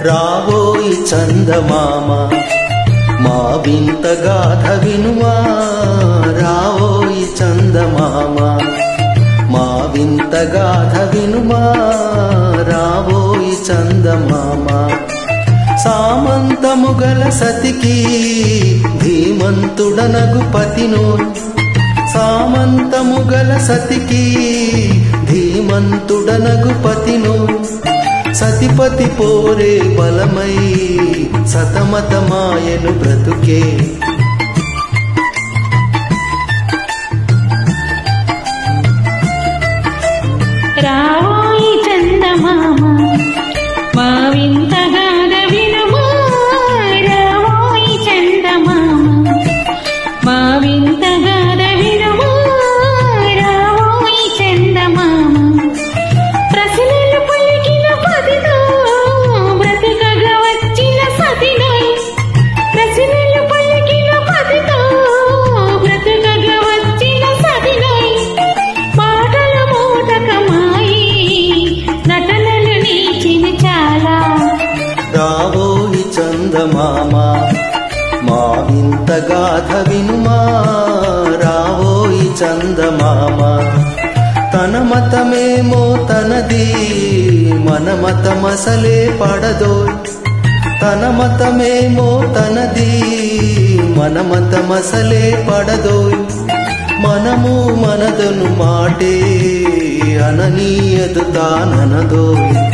రావోయి చందమామ మా వింత గాథ వినుమా రావోయి చందమామ మా వింత గాథ వినుమా రావోయి చందమామ సామంతము గల సతికి ధీమంతుడనగు పతిను సామంతము గల సతికి ధీమంతుడనగు పతిను సతిపతి పోరే బలమై సతమతమాయను బ్రతుకే రావోయి చందమామ మా వింత గాథ వినుమా రావోయి చందమామ మా వింత గాథ వినుమా రావోయి చందమామ ప్రశ్నలు పలికిన పదిలో బ్రతుకగా వచ్చిన సతినై ప్రశ్నలు పలికిన పదిలో బ్రతుకగా వచ్చిన సతినై పాటల మూటకమాయి నటనలు నీచిన చాలా రావోయి చందమామ మా వింత గాథ వినుమా రావోయి చందమామ తన మతమేమో తనది మన మతమసలే పడదోయ్ తన మతమేమో తనది మన మతమసలే పడదోయ్ మనము మనదను మాటే అననీయదు తాననదోయ్